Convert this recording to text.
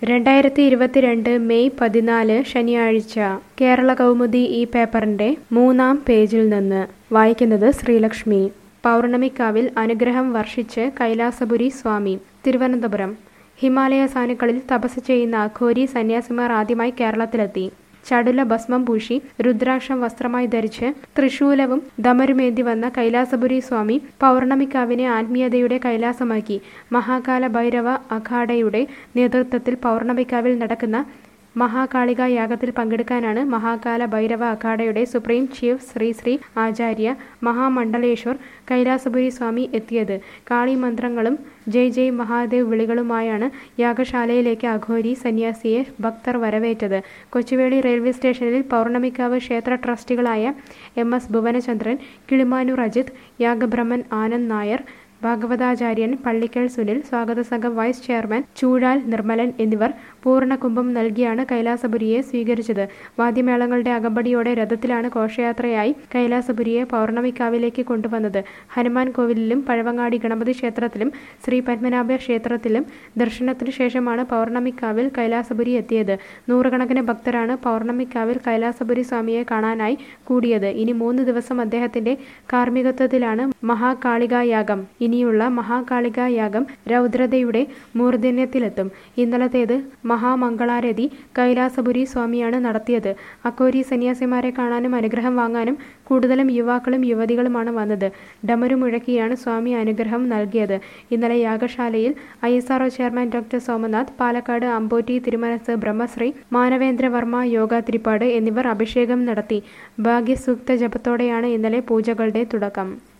രണ്ടായിരത്തി ഇരുപത്തിരണ്ട് മെയ് പതിനാല് ശനിയാഴ്ച കേരള കൗമുദി ഈ പേപ്പറിന്റെ മൂന്നാം പേജിൽ നിന്ന് വായിക്കുന്നത് ശ്രീലക്ഷ്മി പൗർണമിക്കാവിൽ അനുഗ്രഹം വർഷിച്ച് കൈലാസപുരി സ്വാമി തിരുവനന്തപുരം ഹിമാലയ സാനുക്കളിൽ തപസ് ചെയ്യുന്ന അഘോരി സന്യാസിമാർ ആദ്യമായി കേരളത്തിലെത്തി ചടുല ഭസ്മം പൂശി രുദ്രാക്ഷം വസ്ത്രമായി ധരിച്ച് തൃശൂലവും ദമരുമേന്തി വന്ന കൈലാസപുരി സ്വാമി പൗർണമിക്കാവിനെ ആത്മീയതയുടെ കൈലാസമാക്കി മഹാകാല ഭൈരവ അഖാഡയുടെ നേതൃത്വത്തിൽ പൗർണമിക്കാവിൽ നടക്കുന്ന മഹാകാളിക യാഗത്തിൽ പങ്കെടുക്കാനാണ് മഹാകാല ഭൈരവ അഖാഡയുടെ സുപ്രീം ചീഫ് ശ്രീ ശ്രീ ആചാര്യ മഹാമണ്ഡലേശ്വർ കൈലാസപുരി സ്വാമി എത്തിയത് കാളി മന്ത്രങ്ങളും ജയ് ജയ് മഹാദേവ് വിളികളുമായാണ് യാഗശാലയിലേക്ക് അഘോരി സന്യാസിയെ ഭക്തർ വരവേറ്റത് കൊച്ചുവേളി റെയിൽവേ സ്റ്റേഷനിൽ പൗർണമിക്കാവ് ക്ഷേത്ര ട്രസ്റ്റികളായ എം എസ് ഭുവനചന്ദ്രൻ കിളിമാനൂർ അജിത് യാഗബ്രഹ്മൻ ആനന്ദ് നായർ ഭാഗവതാചാര്യൻ പള്ളിക്കൽ സുനിൽ സ്വാഗത സംഘം വൈസ് ചെയർമാൻ ചൂഴാൽ നിർമ്മലൻ എന്നിവർ പൂർണ്ണകുംഭം നൽകിയാണ് കൈലാസപുരിയെ സ്വീകരിച്ചത് വാദ്യമേളങ്ങളുടെ അകമ്പടിയോടെ രഥത്തിലാണ് ഘോഷയാത്രയായി കൈലാസപുരിയെ പൗർണമിക്കാവിലേക്ക് കൊണ്ടുവന്നത് ഹനുമാൻ കോവിലിലും പഴവങ്ങാടി ഗണപതി ക്ഷേത്രത്തിലും ശ്രീ പത്മനാഭ ക്ഷേത്രത്തിലും ദർശനത്തിനു ശേഷമാണ് പൗർണമിക്കാവിൽ കൈലാസപുരി എത്തിയത് നൂറുകണക്കിന് ഭക്തരാണ് പൗർണമിക്കാവിൽ കൈലാസപുരി സ്വാമിയെ കാണാനായി കൂടിയത് ഇനി മൂന്ന് ദിവസം അദ്ദേഹത്തിന്റെ കാർമ്മികത്വത്തിലാണ് മഹാകാളികായാഗം ഇനിയുള്ള മഹാകാളികായാഗം രൗദ്രതയുടെ മൂർധന്യത്തിലെത്തും ഇന്നലത്തേത് മഹാമംഗളാരതി കൈലാസപുരി സ്വാമിയാണ് നടത്തിയത് അക്കോരി സന്യാസിമാരെ കാണാനും അനുഗ്രഹം വാങ്ങാനും കൂടുതലും യുവാക്കളും യുവതികളുമാണ് വന്നത് ഡമരു മുഴക്കിയാണ് സ്വാമി അനുഗ്രഹം നൽകിയത് ഇന്നലെ യാഗശാലയിൽ I S R O chairman doctor Somanath Palakkad Ambotti Thirumanas Brahmasree മാനവേന്ദ്രവർമ്മ yoga തിരിപ്പാട് എന്നിവർ അഭിഷേകം നടത്തി ഭാഗ്യസൂക്ത ജപത്തോടെയാണ് ഇന്നലെ പൂജകളുടെ തുടക്കം